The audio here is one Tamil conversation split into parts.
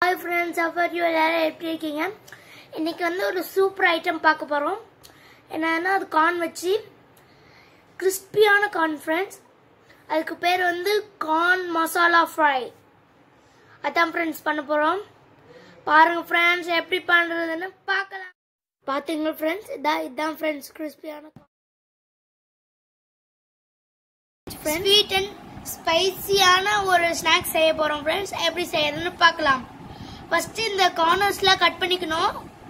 ஹாய் ஃப்ரெண்ட்ஸ் அஃபர் யூ எல்லாரும் எப்படி இருக்கீங்க இன்னைக்கு வந்து ஒரு சூப்பர் ஐட்டம் பார்க்க போகிறோம் என்னன்னா அது கார்ன் வச்சு கிறிஸ்பியான கார்ன் ஃப்ரெண்ட்ஸ் அதுக்கு பேர் வந்து கார்ன் மசாலா ஃப்ரை அதான் ஃப்ரெண்ட்ஸ் பண்ண போகிறோம் பாருங்க ஃப்ரெண்ட்ஸ் எப்படி பண்ணுறதுன்னு பார்க்கலாம் பார்த்தீங்களா ஃப்ரெண்ட்ஸ் இதான் இதான் ஃப்ரெண்ட்ஸ் கிறிஸ்பியான ஸ்வீட் அண்ட் ஸ்பைசியான ஒரு ஸ்நாக்ஸ் செய்ய போறோம் ஃப்ரெண்ட்ஸ் எப்படி செய்யறதுன்னு பார்க்கலாம் ஃபர்ஸ்ட் இந்த கார்னர்ஸ்லாம் கட் பண்ணிக்கணும்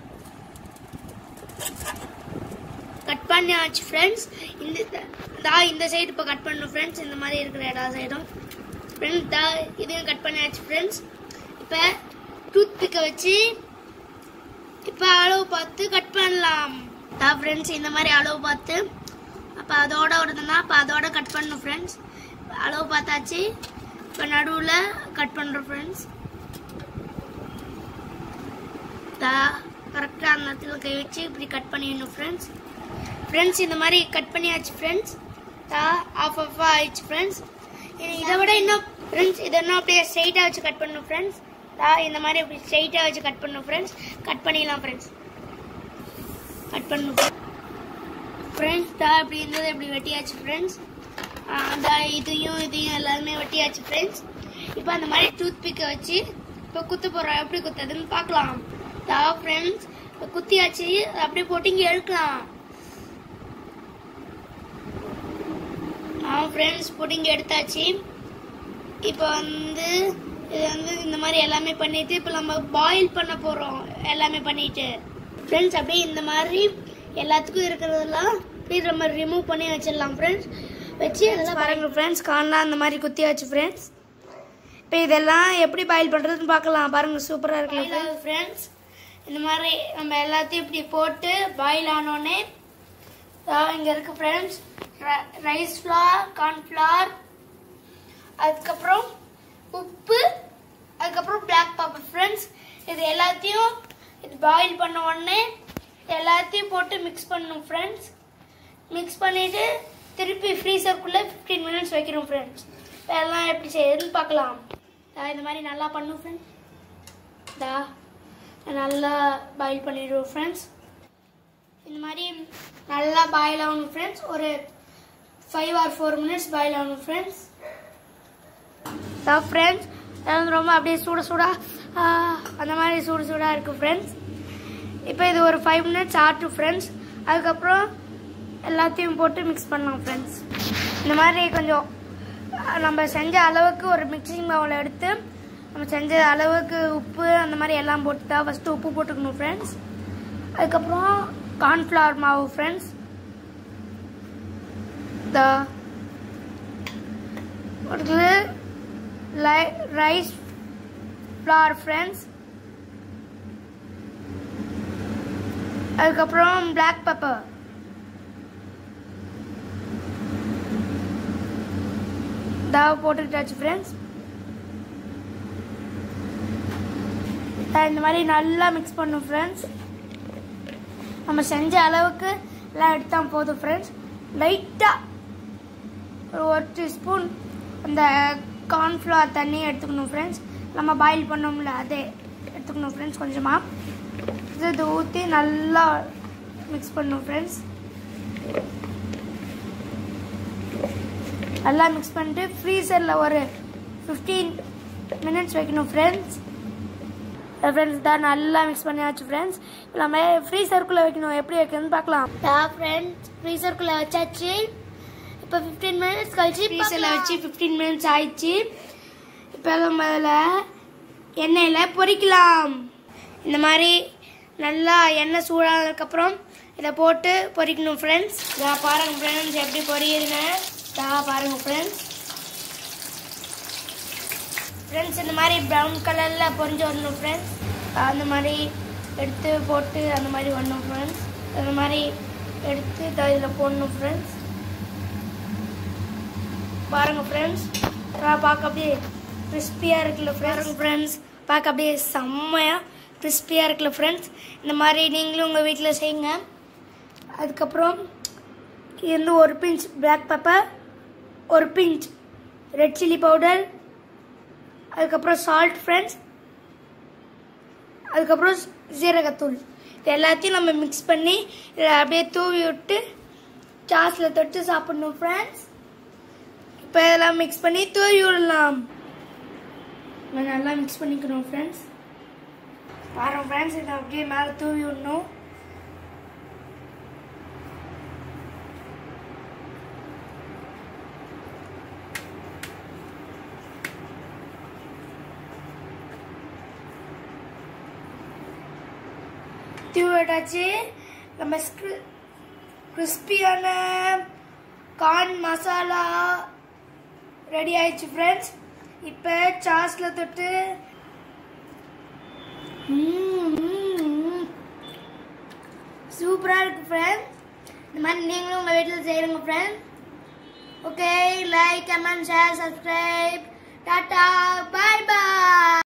கட் பண்ணியாச்சு ஃப்ரெண்ட்ஸ் இந்த தா இந்த சைடு இப்போ கட் பண்ணணும் ஃப்ரெண்ட்ஸ் இந்த மாதிரி இருக்கிற எல்லா சைடும் ஃப்ரெண்ட்ஸ் தா இதையும் கட் பண்ணியாச்சு ஃப்ரெண்ட்ஸ் இப்போ டூத் பிக்கை வச்சு இப்போ அளவு பார்த்து கட் பண்ணலாம் தா ஃப்ரெண்ட்ஸ் இந்த மாதிரி அளவு பார்த்து அப்போ அதோட வருதுன்னா அப்போ அதோட கட் பண்ணணும் ஃப்ரெண்ட்ஸ் அளவு பார்த்தாச்சு இப்போ நடுவில் கட் பண்ணுறோம் ஃப்ரெண்ட்ஸ் தா கரெக்டாக அந்த இடத்துல கை வச்சு இப்படி கட் பண்ணிடணும் ஃப்ரெண்ட்ஸ் ஃப்ரெண்ட்ஸ் இந்த மாதிரி கட் பண்ணியாச்சு ஃப்ரெண்ட்ஸ் தா ஆஃப் ஆஃப் ஆயிடுச்சு ஃப்ரெண்ட்ஸ் இதை விட இன்னும் ஃப்ரெண்ட்ஸ் இதை இன்னும் அப்படியே ஸ்ட்ரைட்டாக வச்சு கட் பண்ணணும் ஃப்ரெண்ட்ஸ் தா இந்த மாதிரி இப்படி ஸ்ட்ரைட்டாக வச்சு கட் பண்ணணும் ஃப்ரெண்ட்ஸ் கட் பண்ணிடலாம் ஃப்ரெண்ட்ஸ் கட் பண்ணணும் ஃப்ரெண்ட்ஸ் தா இப்படி இருந்தது இப்படி வெட்டியாச்சு ஃப்ரெண்ட்ஸ் அந்த இதையும் இதையும் எல்லாருமே வெட்டியாச்சு ஃப்ரெண்ட்ஸ் இப்போ அந்த மாதிரி டூத் பிக்கை வச்சு இப்போ குத்த போகிறோம் எப்படி குத்துறதுன்னு பார்க்கலாம் தா ஃப்ரெண்ட்ஸ் இப்போ குத்தியாச்சு அதை அப்படியே போட்டு இங்கே எடுக்கலாம் ஆ ஃப்ரெண்ட்ஸ் போட்டு இங்கே எடுத்தாச்சு இப்போ வந்து இது வந்து இந்த மாதிரி எல்லாமே பண்ணிட்டு இப்போ நம்ம பாயில் பண்ண போகிறோம் எல்லாமே பண்ணிட்டு ஃப்ரெண்ட்ஸ் அப்படியே இந்த மாதிரி எல்லாத்துக்கும் இருக்கிறதெல்லாம் அப்படியே நம்ம ரிமூவ் பண்ணி வச்சிடலாம் ஃப்ரெண்ட்ஸ் வச்சு அதெல்லாம் பாருங்க ஃப்ரெண்ட்ஸ் காணலாம் அந்த மாதிரி குத்தியாச்சு ஃப்ரெண்ட்ஸ் இப்போ இதெல்லாம் எப்படி பாயில் பண்ணுறதுன்னு பார்க்கலாம் பாருங்க சூப்பராக இருக்கு ஃப்ரெண்ட்ஸ் இந்த மாதிரி நம்ம எல்லாத்தையும் இப்படி போட்டு பாயில் ஆனோடனே இங்கே இருக்கு ஃப்ரெண்ட்ஸ் ரைஸ் ஃப்ளார் கார்ன்ஃப்ளவர் அதுக்கப்புறம் உப்பு அதுக்கப்புறம் பிளாக் பாப்பர் ஃப்ரெண்ட்ஸ் இது எல்லாத்தையும் இது பாயில் பண்ண உடனே எல்லாத்தையும் போட்டு மிக்ஸ் பண்ணணும் ஃப்ரெண்ட்ஸ் மிக்ஸ் பண்ணிவிட்டு திருப்பி ஃப்ரீசருக்குள்ளே ஃபிஃப்டீன் மினிட்ஸ் வைக்கிறோம் ஃப்ரெண்ட்ஸ் எல்லாம் எப்படி செய்யுதுன்னு பார்க்கலாம் நான் இந்த மாதிரி நல்லா பண்ணும் ஃப்ரெண்ட்ஸ் தா நல்லா பாயில் பண்ணிடுவோம் ஃப்ரெண்ட்ஸ் இந்த மாதிரி நல்லா பாயில் ஆகணும் ஃப்ரெண்ட்ஸ் ஒரு five or four minutes boil ஆகணும் ஃப்ரெண்ட்ஸ் தான் ஃப்ரெண்ட்ஸ் ரொம்ப அப்படியே சூட சூடா அந்த மாதிரி சூடு சூடாக இருக்குது ஃப்ரெண்ட்ஸ் இப்போ இது ஒரு ஃபைவ் மினிட்ஸ் ஆட்டும் ஃப்ரெண்ட்ஸ் அதுக்கப்புறம் எல்லாத்தையும் போட்டு மிக்ஸ் பண்ணலாம் ஃப்ரெண்ட்ஸ் இந்த மாதிரி கொஞ்சம் நம்ம செஞ்ச அளவுக்கு ஒரு மிக்சிங் பவுல் எடுத்து நம்ம செஞ்ச அளவுக்கு உப்பு அந்த மாதிரி எல்லாம் போட்டு தான் ஃபஸ்ட்டு உப்பு போட்டுக்கணும் ஃப்ரெண்ட்ஸ் அதுக்கப்புறம் கார்ன்ஃப்ளவர் மாவு ஃப்ரெண்ட்ஸ் த அடுத்தது ரைஸ் ஃப்ளார் ஃப்ரெண்ட்ஸ் அதுக்கப்புறம் பிளாக் பெப்பர் தாவ போட்டுக்கிட்டாச்சு ஃப்ரெண்ட்ஸ் இந்த மாதிரி நல்லா மிக்ஸ் பண்ணும் ஃப்ரெண்ட்ஸ் நம்ம செஞ்ச அளவுக்கு எல்லாம் எடுத்தால் போதும் ஃப்ரெண்ட்ஸ் லைட்டாக ஒரு ஒரு டீஸ்பூன் அந்த கார்ன்ஃப்ளவர் தண்ணி எடுத்துக்கணும் ஃப்ரெண்ட்ஸ் நம்ம பாயில் பண்ணோம்ல அதே எடுத்துக்கணும் ஃப்ரெண்ட்ஸ் கொஞ்சமாக இது இது ஊற்றி நல்லா மிக்ஸ் பண்ணணும் ஃப்ரெண்ட்ஸ் நல்லா மிக்ஸ் பண்ணிட்டு ஃப்ரீசரில் ஒரு ஃபிஃப்டீன் மினிட்ஸ் வைக்கணும் ஃப்ரெண்ட்ஸ் ஃப்ரெண்ட்ஸ் தான் நல்லா மிக்ஸ் பண்ணியாச்சு ஃப்ரெண்ட்ஸ் நம்ம ஃப்ரீசருக்குள்ளே வைக்கணும் எப்படி வைக்கணும்னு பார்க்கலாம் ஃப்ரெண்ட்ஸ் ஃப்ரீசருக்குள்ளே வச்சாச்சு இப்போ ஃபிஃப்டீன் மினிட்ஸ் கழிச்சு ஃப்ரீசரில் வச்சு ஃபிஃப்டீன் மினிட்ஸ் ஆயிடுச்சு இப்போ நம்ம அதில் எண்ணெயில் பொரிக்கலாம் இந்த மாதிரி நல்லா எண்ணெய் சூடானதுக்கப்புறம் இதை போட்டு பொரிக்கணும் ஃப்ரெண்ட்ஸ் இதை பாருங்கள் ஃப்ரெண்ட்ஸ் எப்படி பொரியுதுன்னு இதை பாருங்கள் ஃப்ரெண்ட்ஸ் ஃப்ரெண்ட்ஸ் இந்த மாதிரி ப்ரௌன் கலரில் பொரிஞ்சு வரணும் ஃப்ரெண்ட்ஸ் அந்த மாதிரி எடுத்து போட்டு அந்த மாதிரி வரணும் ஃப்ரெண்ட்ஸ் அந்த மாதிரி எடுத்து இதில் போடணும் ஃப்ரெண்ட்ஸ் பாருங்கள் ஃப்ரெண்ட்ஸ் பார்க்க அப்படியே கிறிஸ்பியாக இருக்குல்ல ஃப்ரெண்ட்ஸ் ஃப்ரெண்ட்ஸ் பார்க்க அப்படியே செம்மையாக கிறிஸ்பியாக இருக்குல்ல ஃப்ரெண்ட்ஸ் இந்த மாதிரி நீங்களும் உங்கள் வீட்டில் செய்யுங்க அதுக்கப்புறம் இது வந்து ஒரு பிஞ்ச் பிளாக் பெப்பர் ஒரு பிஞ்ச் ரெட் சில்லி பவுடர் அதுக்கப்புறம் சால்ட் ஃப்ரெண்ட்ஸ் அதுக்கப்புறம் சீரகத்தூள் இது எல்லாத்தையும் நம்ம மிக்ஸ் பண்ணி இதை அப்படியே தூவி விட்டு சாஸில் தொட்டு சாப்பிடணும் ஃப்ரெண்ட்ஸ் இப்போ இதெல்லாம் மிக்ஸ் பண்ணி தூவி விடலாம் நம்ம நல்லா மிக்ஸ் பண்ணிக்கணும் ஃப்ரெண்ட்ஸ் பாருங்க ஃப்ரெண்ட்ஸ் இதை அப்படியே மேலே தூவி விடணும் தூவி விட்டாச்சு நம்ம கிறிஸ்பியான கார்ன் மசாலா ரெடி ஆயிடுச்சு ஃப்ரெண்ட்ஸ் இப்போ சாஸில் தொட்டு சூப்பராக இருக்கு ஃப்ரெண்ட்ஸ் இந்த மாதிரி நீங்களும் உங்கள் வீட்டில் செய்கிறங்க friends okay like comment share subscribe tata bye பாய்